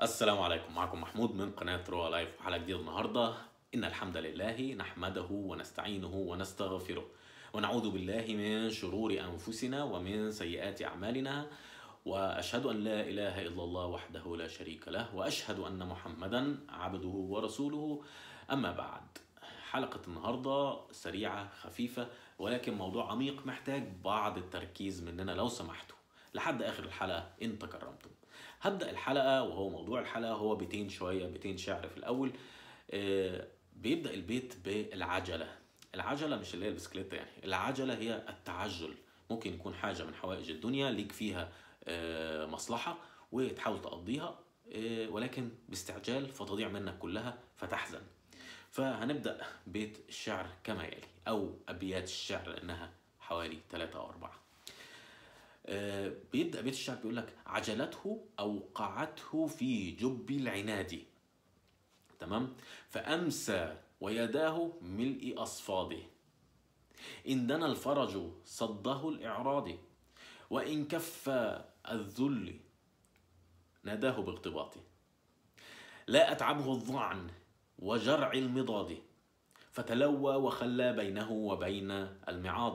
السلام عليكم معكم محمود من قناة روا لايف وحلقة جديدة النهاردة إن الحمد لله نحمده ونستعينه ونستغفره ونعوذ بالله من شرور أنفسنا ومن سيئات أعمالنا وأشهد أن لا إله إلا الله وحده لا شريك له وأشهد أن محمدا عبده ورسوله أما بعد حلقة النهاردة سريعة خفيفة ولكن موضوع عميق محتاج بعض التركيز مننا لو سمحتوا لحد آخر الحلقة إن تكرمتم هبدأ الحلقة وهو موضوع الحلقة هو بيتين شوية بيتين شعر في الأول آه، بيبدأ البيت بالعجلة العجلة مش اللي هي البسكليتة يعني العجلة هي التعجل ممكن يكون حاجة من حوائج الدنيا ليك فيها آه، مصلحة وتحاول تقضيها آه، ولكن باستعجال فتضيع منك كلها فتحزن فهنبدأ بيت الشعر كما يلي أو أبيات الشعر لأنها حوالي ثلاثة أو أربعة آه، بيبدأ بيت الشعر بيقول لك عجلته أوقعته في جب العناد تمام فأمسى ويداه ملء أصفاده إن دنا الفرج صده الإعراض وإن كف الذل ناداه باغتباطه لا أتعبه الظعن وجرع المضاد فتلوى وخلى بينه وبين المعاض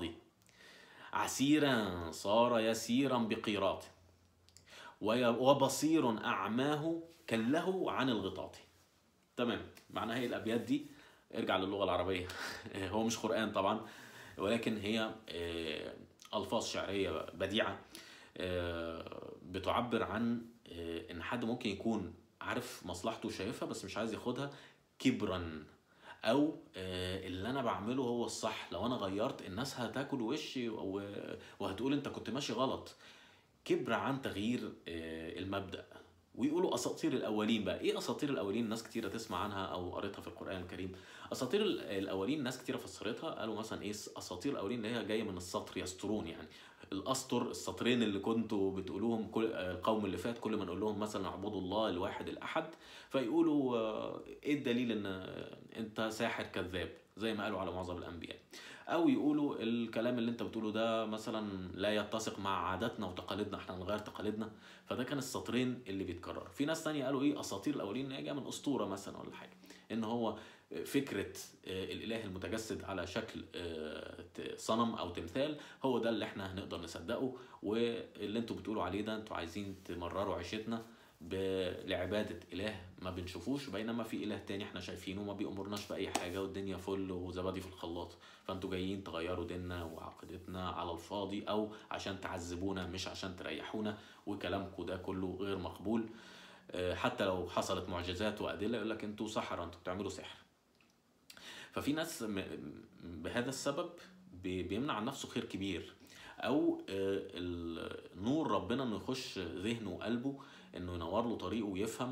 عسيرا صار يسيرا بقيراط وي- وبصير أعماه كله عن الغطاط تمام معنى هي الأبيات دي ارجع للغة العربية هو مش قرآن طبعا ولكن هي آه، ألفاظ شعرية بديعة آه، بتعبر عن آه، إن حد ممكن يكون عارف مصلحته وشايفها بس مش عايز ياخدها كبرا او آه، اللي انا بعمله هو الصح لو انا غيرت الناس هتاكل وشي و- وهتقول انت كنت ماشي غلط كبر عن تغيير آه، المبدأ ويقولوا اساطير الاولين بقى ايه اساطير الاولين ناس كتيره تسمع عنها او قريتها في القران الكريم اساطير ال- الاولين ناس كتيره فسرتها قالوا مثلا ايه اساطير الاولين اللي هي جايه من السطر يسترون يعني الاسطر السطرين اللي كنتوا بتقولوهم كل آه، القوم اللي فات كل ما نقول لهم مثلا اعبدوا الله الواحد الاحد فيقولوا آه، ايه الدليل ان آه، انت ساحر كذاب زي ما قالوا على معظم الانبياء او يقولوا الكلام اللي انت بتقوله ده مثلا لا يتسق مع عاداتنا وتقاليدنا احنا نغير تقاليدنا فده كان السطرين اللي بيتكرر في ناس تانية قالوا ايه اساطير الاولين ان هي جايه من اسطوره مثلا ولا حاجه ان هو فكره آه، الاله المتجسد على شكل آه، ت- صنم او تمثال هو ده اللي احنا هنقدر نصدقه واللي انتوا بتقولوا عليه ده انتوا عايزين تمرروا عيشتنا ب- لعبادة إله ما بنشوفوش بينما في إله تاني احنا شايفينه ما بيأمرناش بأي حاجة والدنيا فل وزبادي في الخلاط فانتوا جايين تغيروا ديننا وعقيدتنا على الفاضي أو عشان تعذبونا مش عشان تريحونا وكلامكم ده كله غير مقبول آه، حتى لو حصلت معجزات وأدلة يقول لك انتوا سحرة انتوا بتعملوا سحر ففي ناس م- بهذا السبب بي- بيمنع عن نفسه خير كبير او آه، ال- نور ربنا انه يخش ذهنه وقلبه انه ينور له طريقه ويفهم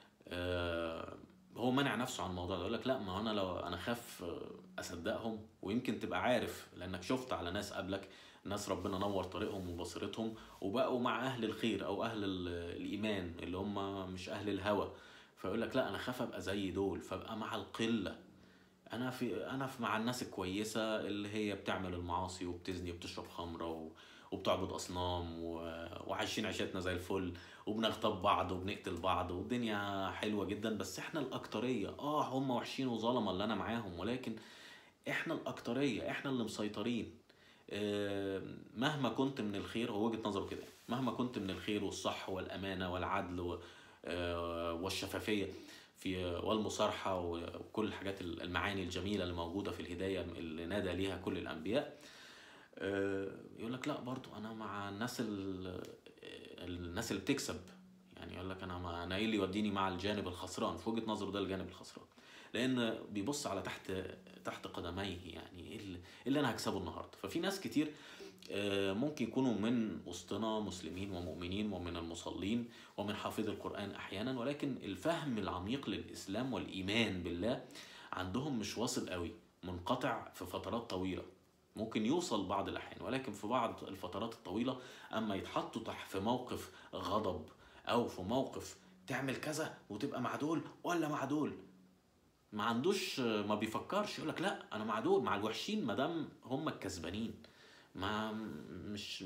آه، هو منع نفسه عن الموضوع ده يقول لك لا ما هو انا لو انا خاف آه، اصدقهم ويمكن تبقى عارف لانك شفت على ناس قبلك ناس ربنا نور طريقهم وبصيرتهم وبقوا مع اهل الخير او اهل ال- الايمان اللي هم مش اهل الهوى فيقول لك لا انا خاف ابقى زي دول فابقى مع القله انا في انا في مع الناس الكويسه اللي هي بتعمل المعاصي وبتزني وبتشرب خمره و... وبتعبد اصنام و... وعايشين عيشتنا زي الفل وبنغتاب بعض وبنقتل بعض والدنيا حلوه جدا بس احنا الاكتريه اه هم وحشين وظلمه اللي انا معاهم ولكن احنا الاكتريه احنا اللي مسيطرين آه، مهما كنت من الخير هو وجهه نظره كده مهما كنت من الخير والصح والامانه والعدل و- آه، والشفافيه في والمصارحه وكل الحاجات المعاني الجميله اللي موجوده في الهدايه اللي نادى ليها كل الانبياء آه، يقول لك لا برضو انا مع الناس ال- الناس اللي بتكسب يعني يقول لك انا ما انا ايه اللي يوديني مع الجانب الخسران في وجهه نظره ده الجانب الخسران لان بيبص على تحت تحت قدميه يعني ايه اللي, إيه اللي انا هكسبه النهارده ففي ناس كتير آه، ممكن يكونوا من وسطنا مسلمين ومؤمنين ومن المصلين ومن حافظي القرآن أحيانا ولكن الفهم العميق للإسلام والإيمان بالله عندهم مش واصل قوي منقطع في فترات طويلة ممكن يوصل بعض الأحيان ولكن في بعض الفترات الطويلة أما يتحطوا تحت في موقف غضب أو في موقف تعمل كذا وتبقى مع دول ولا مع دول ما عندوش ما بيفكرش يقول لك لا انا مع دول مع الوحشين ما دام هم الكسبانين ما مش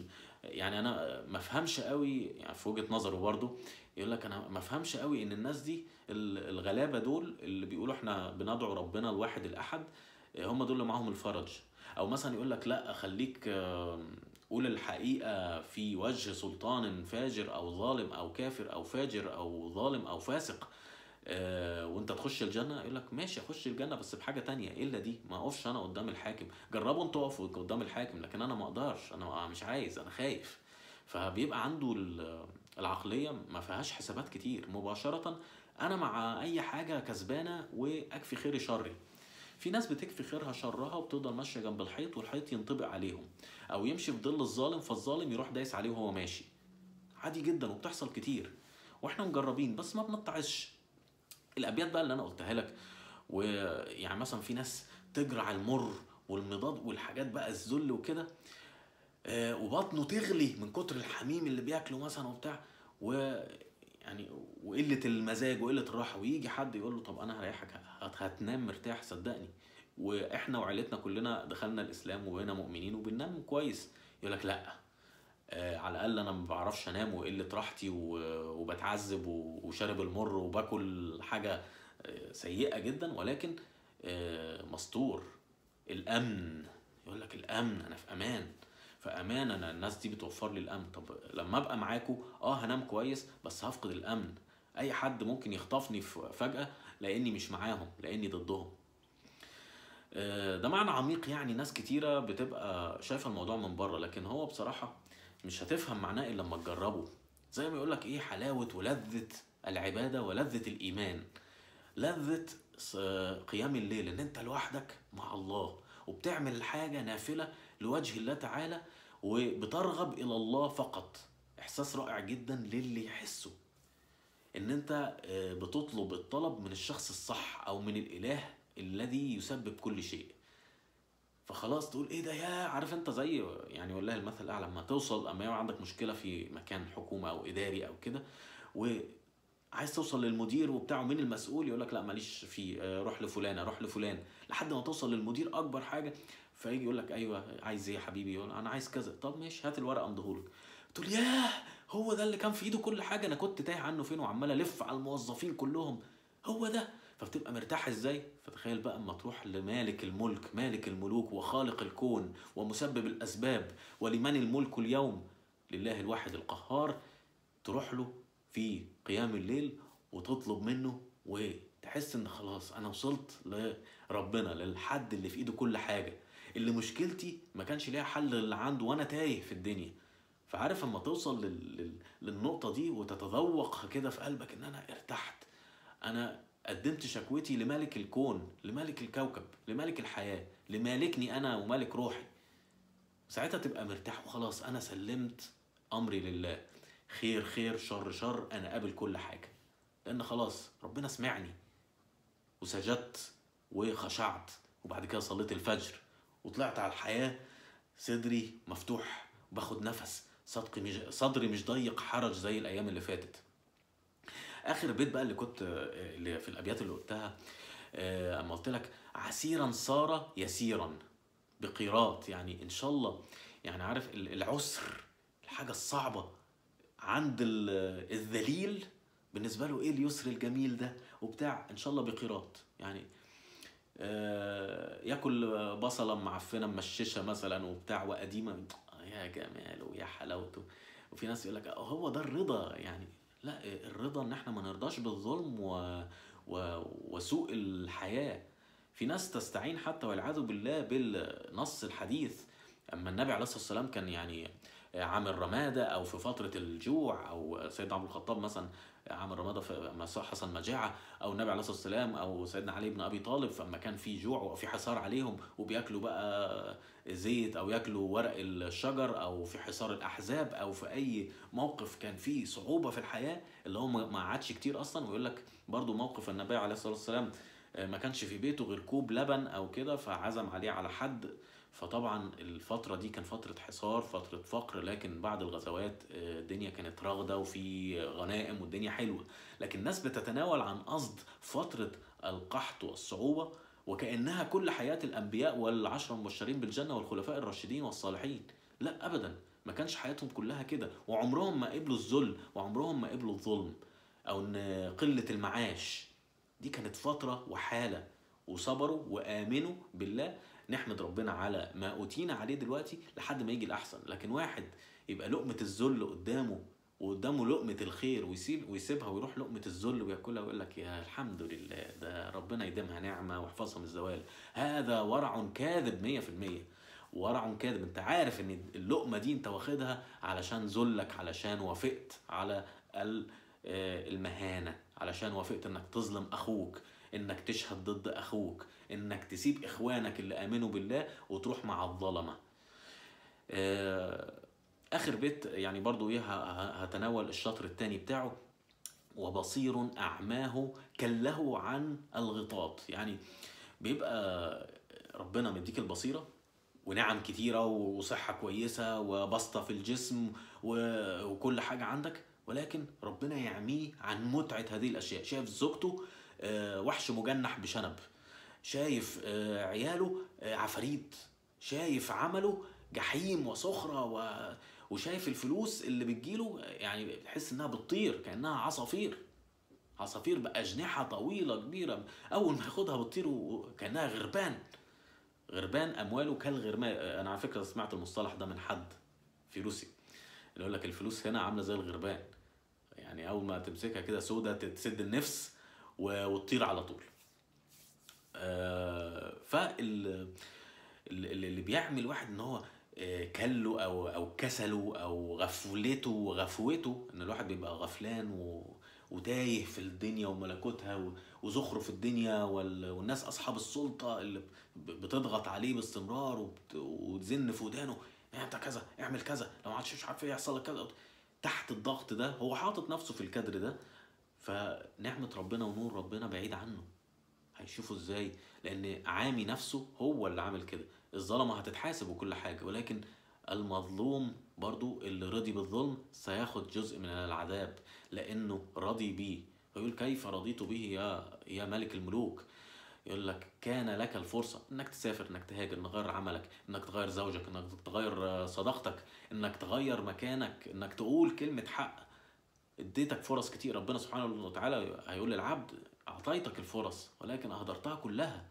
يعني انا ما افهمش قوي يعني في وجهه نظره برضه يقول لك انا ما افهمش قوي ان الناس دي ال- الغلابه دول اللي بيقولوا احنا بندعو ربنا الواحد الاحد هم دول اللي معاهم الفرج او مثلا يقول لك لا خليك آم، قول الحقيقه في وجه سلطان فاجر او ظالم او كافر او فاجر او ظالم او فاسق آه، وانت تخش الجنه يقول لك ماشي اخش الجنه بس بحاجه تانية الا دي ما اقفش انا قدام الحاكم جربوا انتوا اقفوا قدام الحاكم لكن انا ما اقدرش انا مش عايز انا خايف فبيبقى عنده ال- العقليه ما فيهاش حسابات كتير مباشره انا مع اي حاجه كسبانه واكفي خيري شري في ناس بتكفي خيرها شرها وبتفضل ماشيه جنب الحيط والحيط ينطبق عليهم او يمشي في ظل الظالم فالظالم يروح دايس عليه وهو ماشي عادي جدا وبتحصل كتير واحنا مجربين بس ما بنتعظش الابيات بقى اللي انا قلتها لك ويعني مثلا في ناس تجرع المر والمضاد والحاجات بقى الذل وكده آه، وبطنه تغلي من كتر الحميم اللي بياكله مثلا وبتاع و يعني وقله المزاج وقله الراحه ويجي حد يقول له طب انا هريحك هت- هتنام مرتاح صدقني واحنا وعيلتنا كلنا دخلنا الاسلام وبقينا مؤمنين وبننام كويس يقول لك لا آه، على الاقل انا ما بعرفش انام وقله راحتي و- وبتعذب و- وشارب المر وباكل حاجه آه، سيئه جدا ولكن آه، مستور الامن يقول لك الامن انا في امان فامان انا الناس دي بتوفر لي الامن طب لما ابقى معاكم اه هنام كويس بس هفقد الامن اي حد ممكن يخطفني ف- فجاه لاني مش معاهم لاني ضدهم آه، ده معنى عميق يعني ناس كتيرة بتبقى شايفة الموضوع من بره لكن هو بصراحة مش هتفهم معناه إلا لما تجربه زي ما يقولك إيه حلاوة ولذة العبادة ولذة الإيمان لذة ص- قيام الليل إن أنت لوحدك مع الله وبتعمل حاجة نافلة لوجه الله تعالى وبترغب إلى الله فقط إحساس رائع جدا للي يحسه ان انت آه، بتطلب الطلب من الشخص الصح او من الاله الذي يسبب كل شيء فخلاص تقول ايه ده يا عارف انت زي يعني والله المثل الاعلى لما توصل اما يبقى عندك مشكله في مكان حكومه او اداري او كده وعايز توصل للمدير وبتاعه مين المسؤول يقول لك لا ماليش فيه آه، روح لفلان روح لفلان لحد ما توصل للمدير اكبر حاجه فيجي يقول لك ايوه عايز ايه يا حبيبي يقول انا عايز كذا طب ماشي هات الورقه امضيهولك تقول ياه هو ده اللي كان في ايده كل حاجه انا كنت تايه عنه فين وعمال الف على الموظفين كلهم هو ده فبتبقى مرتاح ازاي فتخيل بقى اما تروح لمالك الملك مالك الملوك وخالق الكون ومسبب الاسباب ولمن الملك اليوم لله الواحد القهار تروح له في قيام الليل وتطلب منه وتحس ان خلاص انا وصلت لربنا للحد اللي في ايده كل حاجه اللي مشكلتي ما كانش ليها حل اللي عنده وانا تايه في الدنيا فعارف اما توصل لل... لل... للنقطة دي وتتذوق كده في قلبك ان انا ارتحت انا قدمت شكوتي لمالك الكون لمالك الكوكب لمالك الحياة لمالكني انا ومالك روحي ساعتها تبقى مرتاح وخلاص انا سلمت امري لله خير خير شر شر انا قابل كل حاجة لان خلاص ربنا سمعني وسجدت وخشعت وبعد كده صليت الفجر وطلعت على الحياة صدري مفتوح وباخد نفس صدقي مش صدري مش ضيق حرج زي الايام اللي فاتت اخر بيت بقى اللي كنت اللي في الابيات اللي قلتها آه، اما قلت لك عسيرا صار يسيرا بقيراط يعني ان شاء الله يعني عارف ال- العسر الحاجه الصعبه عند ال- الذليل بالنسبه له ايه اليسر الجميل ده وبتاع ان شاء الله بقيراط يعني آه، ياكل بصله معفنه ممششه مثلا وبتاع وقديمه يا جماله ويا حلاوته وفي ناس يقول لك هو ده الرضا يعني لا الرضا ان احنا ما نرضاش بالظلم و... و... وسوء الحياه في ناس تستعين حتى والعياذ بالله بالنص الحديث اما النبي عليه الصلاه والسلام كان يعني عامل رماده او في فتره الجوع او سيدنا عمر الخطاب مثلا عامل رماده في لما حصل مجاعه او النبي عليه الصلاه والسلام او سيدنا علي بن ابي طالب فلما كان في جوع وفي حصار عليهم وبياكلوا بقى زيت او ياكلوا ورق الشجر او في حصار الاحزاب او في اي موقف كان فيه صعوبه في الحياه اللي هو ما ما عادش كتير اصلا ويقول لك برضو موقف النبي عليه الصلاه والسلام آه، ما كانش في بيته غير كوب لبن او كده فعزم عليه على حد فطبعا الفترة دي كان فترة حصار فترة فقر لكن بعد الغزوات آه، الدنيا كانت راغدة وفي غنائم والدنيا حلوة لكن الناس بتتناول عن قصد فترة القحط والصعوبة وكأنها كل حياة الأنبياء والعشرة المبشرين بالجنة والخلفاء الراشدين والصالحين لا أبدا ما كانش حياتهم كلها كده وعمرهم ما قبلوا الذل وعمرهم ما قبلوا الظلم او ان قله المعاش دي كانت فتره وحاله وصبروا وامنوا بالله نحمد ربنا على ما اوتينا عليه دلوقتي لحد ما يجي الاحسن لكن واحد يبقى لقمه الذل قدامه وقدامه لقمه الخير ويسيب ويسيبها ويروح لقمه الذل وياكلها ويقول لك يا الحمد لله ده ربنا يديمها نعمه ويحفظها من الزوال هذا ورع كاذب 100% ورع كاذب انت عارف ان اللقمه دي انت واخدها علشان ذلك علشان وافقت على ال- آه، المهانه علشان وافقت انك تظلم اخوك انك تشهد ضد اخوك انك تسيب اخوانك اللي امنوا بالله وتروح مع الظلمه آه، اخر بيت يعني برضو ايه ه- ه- هتناول الشطر الثاني بتاعه وبصير اعماه كله عن الغطاط يعني بيبقى ربنا مديك البصيره ونعم كتيره وصحه كويسه وبسطه في الجسم و- وكل حاجه عندك ولكن ربنا يعميه عن متعه هذه الاشياء شايف زوجته آه، وحش مجنح بشنب شايف آه، عياله آه، عفاريت شايف عمله جحيم وسخرة و... وشايف الفلوس اللي بتجيله يعني بتحس انها بتطير كانها عصافير عصافير باجنحه طويله كبيره اول ما ياخدها بتطير و- كانها غربان غربان امواله كالغربان انا على فكره سمعت المصطلح ده من حد في روسيا اللي يقول لك الفلوس هنا عامله زي الغربان يعني اول ما تمسكها كده سودة تسد النفس و- وتطير على طول آه، فال اللي اللي بيعمل واحد ان هو آه، كله او او كسله او غفلته وغفوته ان الواحد بيبقى غفلان و... وتايه في الدنيا وملكوتها و... وزخرف الدنيا وال... والناس اصحاب السلطه اللي ب- بتضغط عليه باستمرار وبت... وتزن في ودانه "إيه انت كذا اعمل كذا لو ما عادش مش عارف ايه يحصل لك كذا تحت الضغط ده هو حاطط نفسه في الكادر ده فنعمه ربنا ونور ربنا بعيد عنه هيشوفوا ازاي لان عامي نفسه هو اللي عامل كده الظلمه هتتحاسب وكل حاجه ولكن المظلوم برضو اللي رضي بالظلم سياخد جزء من العذاب لانه رضي بيه ويقول كيف رضيت به يا يا ملك الملوك يقول لك كان لك الفرصة انك تسافر انك تهاجر انك تغير عملك انك تغير زوجك انك تغير آه، صداقتك انك تغير مكانك انك تقول كلمة حق اديتك فرص كتير ربنا سبحانه وتعالى هيقول للعبد اعطيتك الفرص ولكن اهدرتها كلها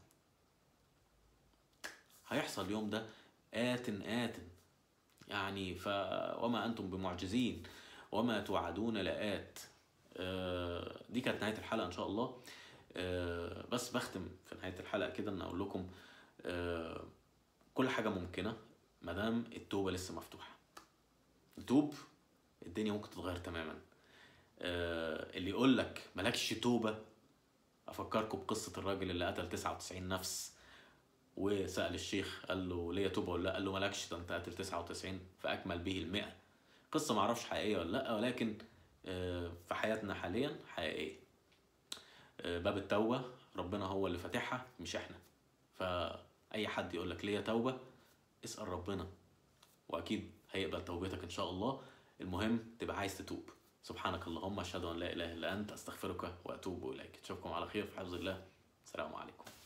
هيحصل اليوم ده آت آت يعني ف وما انتم بمعجزين وما توعدون لآت آه، دي كانت نهايه الحلقه ان شاء الله آه، بس بختم في نهايه الحلقه كده ان اقول لكم آه، كل حاجه ممكنه ما دام التوبه لسه مفتوحه توب الدنيا ممكن تتغير تماما آه، اللي يقول لك مالكش توبه افكركم بقصه الراجل اللي قتل 99 نفس وسأل الشيخ قال له ليا توبة ولا لا قال له مالكش ده انت قاتل 99 فأكمل به المئة قصة معرفش حقيقية ولا لا ولكن آه، في حياتنا حاليا حقيقية آه، باب التوبة ربنا هو اللي فاتحها مش احنا فأي حد يقول لك ليا توبة اسأل ربنا وأكيد هيقبل توبتك إن شاء الله المهم تبقى عايز تتوب سبحانك اللهم أشهد أن لا إله إلا أنت أستغفرك وأتوب إليك أشوفكم على خير في حفظ الله السلام عليكم